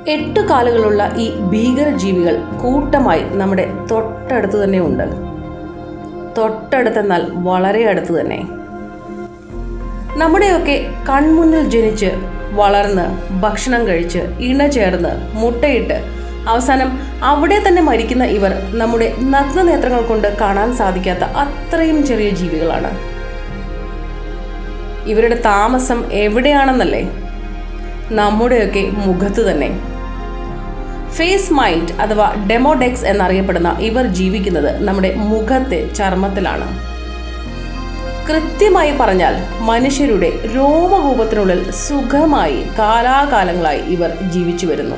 എട്ട് കാലുകളുള്ള ഈ ഭീകര ജീവികൾ കൂട്ടമായി നമ്മുടെ തൊട്ടടുത്ത് തന്നെ ഉണ്ട് തൊട്ടടുത്തെന്നാൽ വളരെ അടുത്ത് തന്നെ നമ്മുടെയൊക്കെ കൺമുന്നിൽ ജനിച്ച് വളർന്ന് ഭക്ഷണം കഴിച്ച് ഇണ ചേർന്ന് മുട്ടയിട്ട് അവസാനം അവിടെ തന്നെ മരിക്കുന്ന ഇവർ നമ്മുടെ നഗ്നനേത്രങ്ങൾ കൊണ്ട് കാണാൻ സാധിക്കാത്ത അത്രയും ചെറിയ ജീവികളാണ് ഇവരുടെ താമസം എവിടെയാണെന്നല്ലേ നമ്മുടെയൊക്കെ മുഖത്ത് തന്നെ ഫേസ് മൈൻഡ് അഥവാ ഡെമോഡെക്സ് എന്നറിയപ്പെടുന്ന ഇവർ ജീവിക്കുന്നത് നമ്മുടെ മുഖത്തെ ചർമ്മത്തിലാണ് കൃത്യമായി പറഞ്ഞാൽ മനുഷ്യരുടെ രോമകൂപത്തിനുള്ളിൽ സുഖമായി കാലാകാലങ്ങളായി ഇവർ ജീവിച്ചു വരുന്നു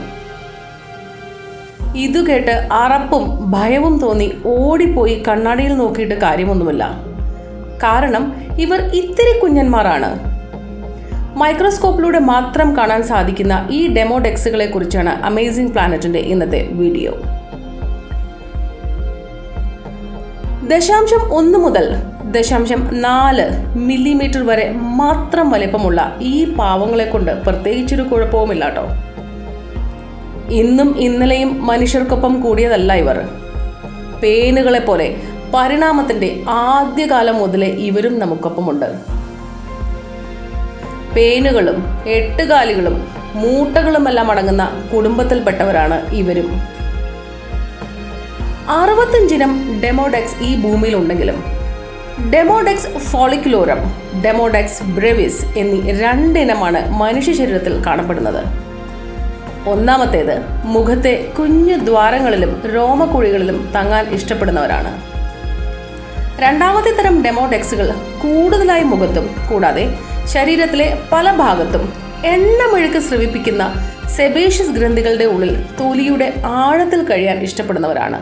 ഇതു കേട്ട് അറപ്പും ഭയവും തോന്നി ഓടിപ്പോയി കണ്ണാടിയിൽ നോക്കിയിട്ട് കാര്യമൊന്നുമില്ല കാരണം ഇവർ ഇത്തിരി കുഞ്ഞന്മാരാണ് മൈക്രോസ്കോപ്പിലൂടെ മാത്രം കാണാൻ സാധിക്കുന്ന ഈ ഡെമോഡെക്സുകളെ കുറിച്ചാണ് അമേസിംഗ് പ്ലാനറ്റിന്റെ ഇന്നത്തെ വീഡിയോ ദശാംശം ഒന്ന് മുതൽ ദശാംശം നാല് മില്ലിമീറ്റർ വരെ മാത്രം വലിപ്പമുള്ള ഈ പാവങ്ങളെ കൊണ്ട് പ്രത്യേകിച്ചൊരു കുഴപ്പവുമില്ല കേട്ടോ ഇന്നും ഇന്നലെയും മനുഷ്യർക്കൊപ്പം കൂടിയതല്ല ഇവർ പേനുകളെ പോലെ പരിണാമത്തിന്റെ ആദ്യകാലം മുതലേ ഇവരും നമുക്കൊപ്പമുണ്ട് പേനുകളും എട്ടുകാലികളും മൂട്ടകളുമെല്ലാം അടങ്ങുന്ന കുടുംബത്തിൽപ്പെട്ടവരാണ് ഇവരും അറുപത്തഞ്ചിനം ഡെമോഡെക്സ് ഈ ഭൂമിയിലുണ്ടെങ്കിലും ഡെമോഡെക്സ് ഫോളിക്കുലോറം ഡെമോഡെക്സ് ബ്രെവിസ് എന്നീ രണ്ടിനമാണ് മനുഷ്യ ശരീരത്തിൽ കാണപ്പെടുന്നത് ഒന്നാമത്തേത് മുഖത്തെ കുഞ്ഞു ദ്വാരങ്ങളിലും രോമക്കുഴികളിലും തങ്ങാൻ ഇഷ്ടപ്പെടുന്നവരാണ് രണ്ടാമത്തെ തരം ഡെമോഡെക്സുകൾ കൂടുതലായി മുഖത്തും കൂടാതെ ശരീരത്തിലെ പല ഭാഗത്തും എണ്ണമെഴുക്ക് സ്രവിപ്പിക്കുന്ന സെബേഷ്യസ് ഗ്രന്ഥികളുടെ ഉള്ളിൽ തൊലിയുടെ ആഴത്തിൽ കഴിയാൻ ഇഷ്ടപ്പെടുന്നവരാണ്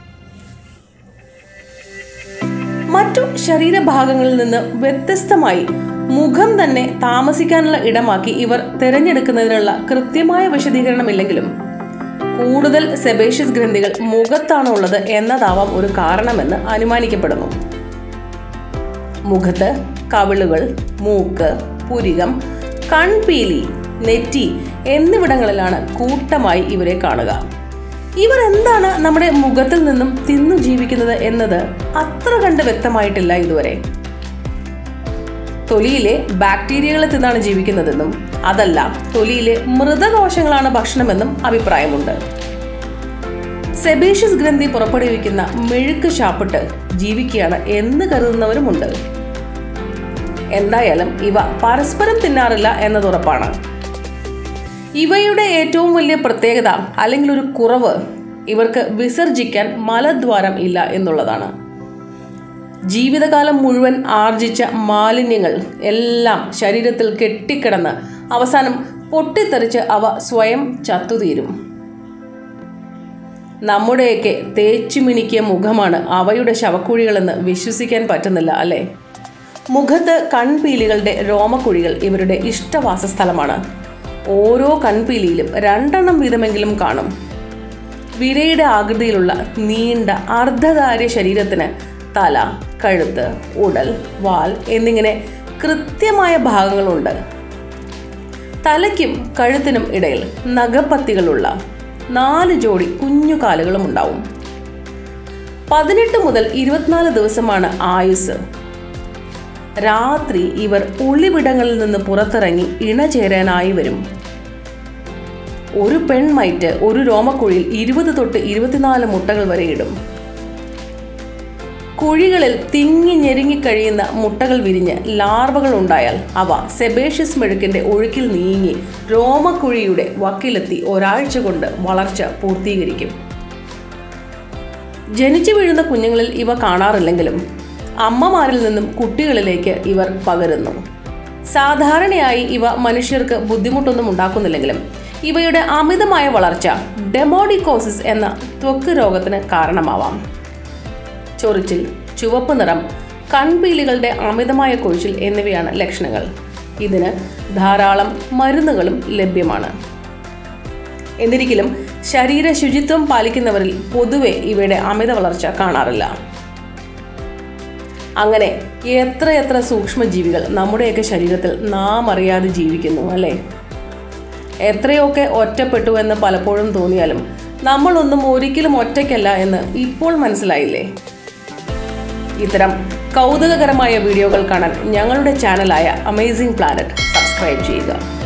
മറ്റു ശരീരഭാഗങ്ങളിൽ നിന്ന് വ്യത്യസ്തമായി മുഖം തന്നെ താമസിക്കാനുള്ള ഇടമാക്കി ഇവർ തിരഞ്ഞെടുക്കുന്നതിനുള്ള കൃത്യമായ വിശദീകരണമില്ലെങ്കിലും കൂടുതൽ സെബേഷ്യസ് ഗ്രന്ഥികൾ മുഖത്താണ് ഉള്ളത് എന്നതാവാം ഒരു കാരണമെന്ന് അനുമാനിക്കപ്പെടുന്നു മുഖത്ത് കവിളുകൾ മൂക്ക് പുരികം കൺപീലി നെറ്റി എന്നിവിടങ്ങളിലാണ് കൂട്ടമായി ഇവരെ കാണുക ഇവർ എന്താണ് നമ്മുടെ മുഖത്തിൽ നിന്നും തിന്നു ജീവിക്കുന്നത് എന്നത് അത്ര കണ്ട് വ്യക്തമായിട്ടില്ല ഇതുവരെ തൊലിയിലെ ബാക്ടീരിയകളെ തിന്നാണ് ജീവിക്കുന്നതെന്നും അതല്ല തൊലിയിലെ മൃതകോശങ്ങളാണ് ഭക്ഷണമെന്നും അഭിപ്രായമുണ്ട് സെബേഷ്യസ് ഗ്രന്ഥി പുറപ്പെടുവിക്കുന്ന മെഴുക്ക് ശാപ്പിട്ട് ജീവിക്കുകയാണ് എന്ന് കരുതുന്നവരുമുണ്ട് എന്തായാലും ഇവ പരസ്പരം തിന്നാറില്ല എന്നത് ഉറപ്പാണ് ഇവയുടെ ഏറ്റവും വലിയ പ്രത്യേകത അല്ലെങ്കിൽ ഒരു കുറവ് ഇവർക്ക് വിസർജിക്കാൻ മലദ്വാരം ഇല്ല എന്നുള്ളതാണ് ജീവിതകാലം മുഴുവൻ ആർജിച്ച മാലിന്യങ്ങൾ എല്ലാം ശരീരത്തിൽ കെട്ടിക്കിടന്ന് അവസാനം പൊട്ടിത്തെറിച്ച് അവ സ്വയം ചത്തുതീരും നമ്മുടെയൊക്കെ തേച്ചുമിനിക്കിയ മുഖമാണ് അവയുടെ ശവക്കുഴികളെന്ന് വിശ്വസിക്കാൻ പറ്റുന്നില്ല അല്ലേ മുഖത്ത് കൺപീലികളുടെ രോമക്കുഴികൾ ഇവരുടെ ഇഷ്ടവാസ സ്ഥലമാണ് ഓരോ കൺപീലിയിലും രണ്ടെണ്ണം വീതമെങ്കിലും കാണും വിരയുടെ ആകൃതിയിലുള്ള നീണ്ട അർദ്ധധാര്യ ശരീരത്തിന് തല കഴുത്ത് ഉടൽ വാൽ എന്നിങ്ങനെ കൃത്യമായ ഭാഗങ്ങളുണ്ട് തലയ്ക്കും കഴുത്തിനും ഇടയിൽ നഖപ്പത്തികളുള്ള നാല് ജോഡി കുഞ്ഞു കാലുകളും ഉണ്ടാവും പതിനെട്ട് മുതൽ ഇരുപത്തിനാല് ദിവസമാണ് ആയുസ് രാത്രി ഇവർ ഒളിവിടങ്ങളിൽ നിന്ന് പുറത്തിറങ്ങി ഇണചേരാനായി വരും ഒരു പെൺമൈറ്റ് ഒരു രോമക്കുഴിയിൽ ഇരുപത് തൊട്ട് ഇരുപത്തിനാല് മുട്ടകൾ വരെ ഇടും കുഴികളിൽ തിങ്ങി ഞെരുങ്ങി കഴിയുന്ന മുട്ടകൾ വിരിഞ്ഞ് ലാർവകൾ ഉണ്ടായാൽ അവ സെബേഷ്യസ് മെഴുക്കിന്റെ ഒഴുക്കിൽ നീങ്ങി രോമക്കുഴിയുടെ വക്കിലെത്തി ഒരാഴ്ച കൊണ്ട് വളർച്ച പൂർത്തീകരിക്കും ജനിച്ചു വീഴുന്ന കുഞ്ഞുങ്ങളിൽ ഇവ കാണാറില്ലെങ്കിലും അമ്മമാരിൽ നിന്നും കുട്ടികളിലേക്ക് ഇവർ പകരുന്നു സാധാരണയായി ഇവ മനുഷ്യർക്ക് ബുദ്ധിമുട്ടൊന്നും ഉണ്ടാക്കുന്നില്ലെങ്കിലും ഇവയുടെ അമിതമായ വളർച്ച ഡെമോഡിക്കോസിസ് എന്ന ത്വക്ക് രോഗത്തിന് കാരണമാവാം ചൊറിച്ചിൽ ചുവപ്പ് നിറം കൺപീലികളുടെ അമിതമായ കൊഴിച്ചിൽ എന്നിവയാണ് ലക്ഷണങ്ങൾ ഇതിന് ധാരാളം മരുന്നുകളും ലഭ്യമാണ് എന്നിരിക്കലും ശരീര ശുചിത്വം പാലിക്കുന്നവരിൽ പൊതുവെ ഇവയുടെ അമിത വളർച്ച കാണാറില്ല അങ്ങനെ എത്രയെത്ര സൂക്ഷ്മജീവികൾ നമ്മുടെയൊക്കെ ശരീരത്തിൽ നാം അറിയാതെ ജീവിക്കുന്നു അല്ലേ എത്രയൊക്കെ ഒറ്റപ്പെട്ടു എന്ന് പലപ്പോഴും തോന്നിയാലും നമ്മളൊന്നും ഒരിക്കലും ഒറ്റയ്ക്കല്ല എന്ന് ഇപ്പോൾ മനസ്സിലായില്ലേ ഇത്തരം കൗതുകകരമായ വീഡിയോകൾ കാണാൻ ഞങ്ങളുടെ ചാനലായ അമേസിംഗ് പ്ലാനറ്റ് സബ്സ്ക്രൈബ് ചെയ്യുക